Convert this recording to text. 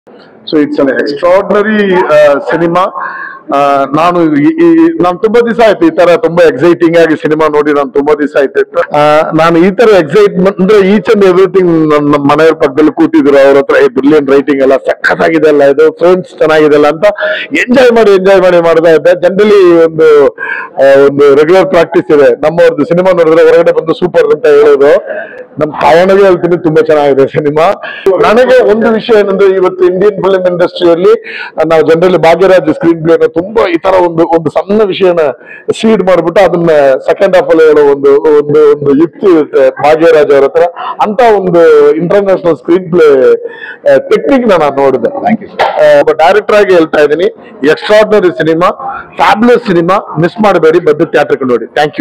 so it's an extraordinary cinema ನಾನು ಈ- ಈ- ನಾನು ತುಂಬಾ ದಿವಸ ಆಯ್ತು ಈ ತರ ತುಂಬಾ ಎಕ್ಸೈಟಿಂಗ್ ಆಗಿ ಸಿನಿಮಾ ನೋಡಿ ನಾನು ತುಂಬಾ ದಿವಸ ಆಯ್ತು ಆ, ನಾನು ಈ ತರ ಎಕ್ಸೈಟ್ಮೆಂಟ್ ಅಂದ್ರೆ ಈಚ್ ಅಂಡ್ ಎವ್ರಿಥಿಂಗ್ ನಮ್ಮ ಮನೆಯವ್ರ ಪಕ್ಕದಲ್ಲಿ ಕೂತಿದ್ರು ಅವ್ರ ಹತ್ರ ಬ್ರಿಲಿಯನ್ ರೈಟಿಂಗ್ ಎಲ್ಲ ಸಖತ್ತಾಗಿದೆ ಅಲ್ಲ ಇದು ಫ್ರೆಂಡ್ಸ್ ಚೆನ್ನಾಗಿದೆ ಅಲ್ಲ ಅಂತ ಎಂಜಾಯ್ ಮಾಡಿ ಎಂಜಾಯ್ ಮಾಡಿ ಮಾಡ್ತಾ ಇದ್ದೆ ಜನರಲಿ ಒಂದು ಆ, ಒಂದು ರೆಗ್ಯುಲರ್ ಪ್ರಾಕ್ಟೀಸ್ ಇದೆ ನಮ್ಮವ್ರದ್ದು ಸಿನಿಮಾ ನೋಡಿದ್ರೆ ಹೊರಗಡೆ ಬಂದು ಸೂಪರ್ ಅಂತ ಹೇಳೋದು ನಮ್ ಕಾರಣವೇ ಹೇಳ್ತೀನಿ ತುಂಬಾ ಚೆನ್ನಾಗಿದೆ ಸಿನಿಮಾ ನನಗೆ ಒಂದು ವಿಷಯ ಏನಂದ್ರೆ ಇವತ್ತು ಇಂಡಿಯನ್ ಫಿಲ್ಮ್ ಇಂಡಸ್ಟ್ರಿಯಲ್ಲಿ ನಾವು ಜನರಲಿ ಭಾಗ್ಯರಾಜ್ ಸ್ಕ್ರೀನ್ ಪ್ಲೇ ತುಂಬಾ ಈ ತರ ಒಂದು ಒಂದು ಸಣ್ಣ ವಿಷಯನ ಸೀಡ್ ಮಾಡ್ಬಿಟ್ಟು ಅದನ್ನ ಸೆಕೆಂಡ್ ಹಾಫ್ ಅಲ್ಲಿ ಹೇಳೋ ಒಂದು ಒಂದು ಒಂದು ಯುಕ್ತಿ ಇರುತ್ತೆ ಭಾಗ್ಯರಾಜ್ ಅವ್ರ ಹತ್ರ ಅಂತ ಒಂದು ಇಂಟರ್ನ್ಯಾಷನಲ್ ಸ್ಕ್ರೀನ್ ಪ್ಲೇ ಟೆಕ್ನಿಕ್ ನಾನು ನೋಡಿದೆ ಒಬ್ಬ ಡೈರೆಕ್ಟರ್ ಆಗಿ ಹೇಳ್ತಾ ಇದ್ದೀನಿ extraordinary cinema fabulous cinema miss ಮಾಡಬೇಡಿ ಬಂದು ಥಿಯೇಟರ್ಗೆ ನೋಡಿ ಥ್ಯಾಂಕ್ ಯು